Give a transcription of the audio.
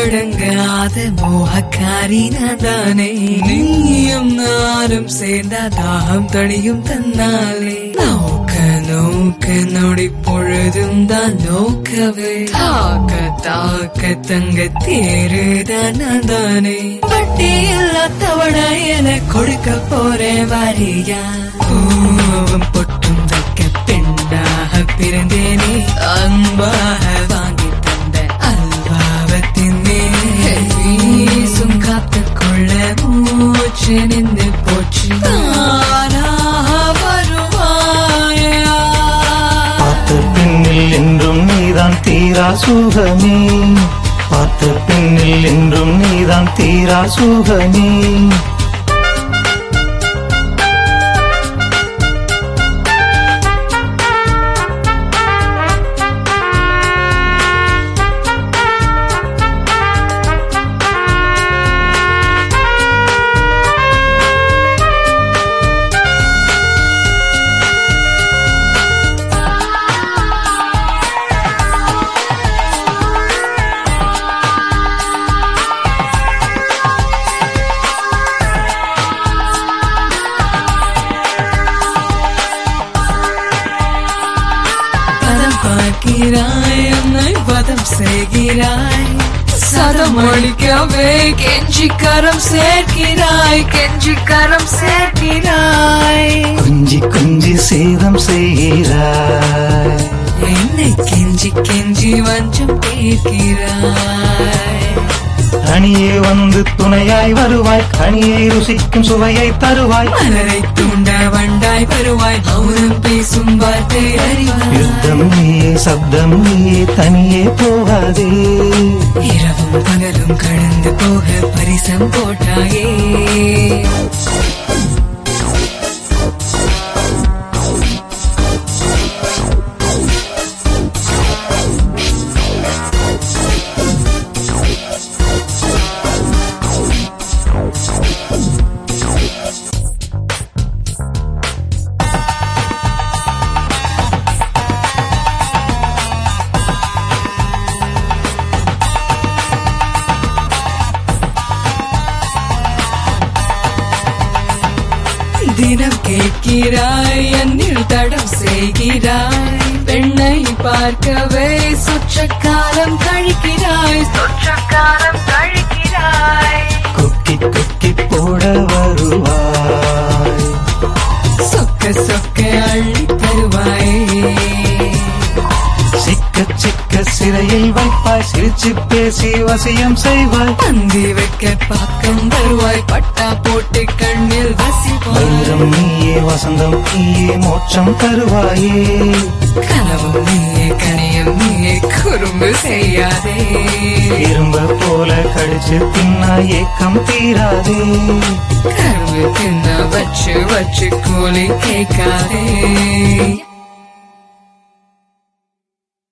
அடங்காத மோகக்காரி நானே நீயும் நானும் சேர்ந்த தாகம் தணியும் தன்னாலே நோக்க நோக்க நொடி பொழுதும் தான் நோக்கவே தாக்க தாக்க தங்க தேருதான் நான் தானே வட்டி இல்லாதவட என கொடுக்க போறேன் வாரியா பூவும் பொட்டும் வைக்க பெண்ணாக பிறந்தேனே அன்பாக வாங்கி தந்த அல்வாவத்தின் வீசும் காத்துக்கொள்ள மூச்சு நின்று போச்சு தானாக வருவாயா பார்த்த பின்னில் என்றும் நீதான் தீரா சுகமே பார்த்த பின்னில் என்றும் நீதான் தீரா சுகமே பதம் பார்க்கிறாய் என்னை பதம் செய்கிறாய் சதம் அளிக்கவே கெஞ்சி கரம் சேர்க்கிறாய் கெஞ்சி கரம் சேர்க்கிறாய் குஞ்சி குஞ்சி சேதம் செய்கிறாய் என்னை கெஞ்சி கெஞ்சி வஞ்சம் கேட்கிறாய் அணியே வந்து துணையாய் வருவாய் கனியை ருசிக்கும் சுவையை தருவாய் மலரை தூண்ட வண்டாய் வருவாய் மௌனம் பேசும் வார்த்தை அறிவாய் யுத்தம் நீயே சப்தம் நீயே தனியே போகாதே இரவும் பகலும் கடந்து போக பரிசம் போட்டாயே தினம் கேட்கிறாய் என்னில் தடம் செய்கிறாய் பெண்ணை பார்க்கவே சொற்ற காலம் கழிக்கிறாய் சொற்ற காலம் கழிக்கிறாய் கொக்கி கொக்கி போட வருவாய் சொக்க சொக்க அள்ளி தருவாய் சிக்க சிக்க சிறையில் வைப்பாய் சிரிச்சு பேசி வசியம் செய்வாய் பந்தி வைக்க பாக்கம் வருவாய் பட்டா போட்டு கண்ணில் வசிப்பாய் வைரம் நீயே வசந்தம் நீயே மோட்சம் தருவாயே கனவும் நீயே கனியும் நீயே குறும்பு செய்யாதே இரும்ப போல கடிச்சு தின்னா ஏக்கம் தீராதே கரும்பு தின்ன வச்சு வச்சு கூலி கேட்காதே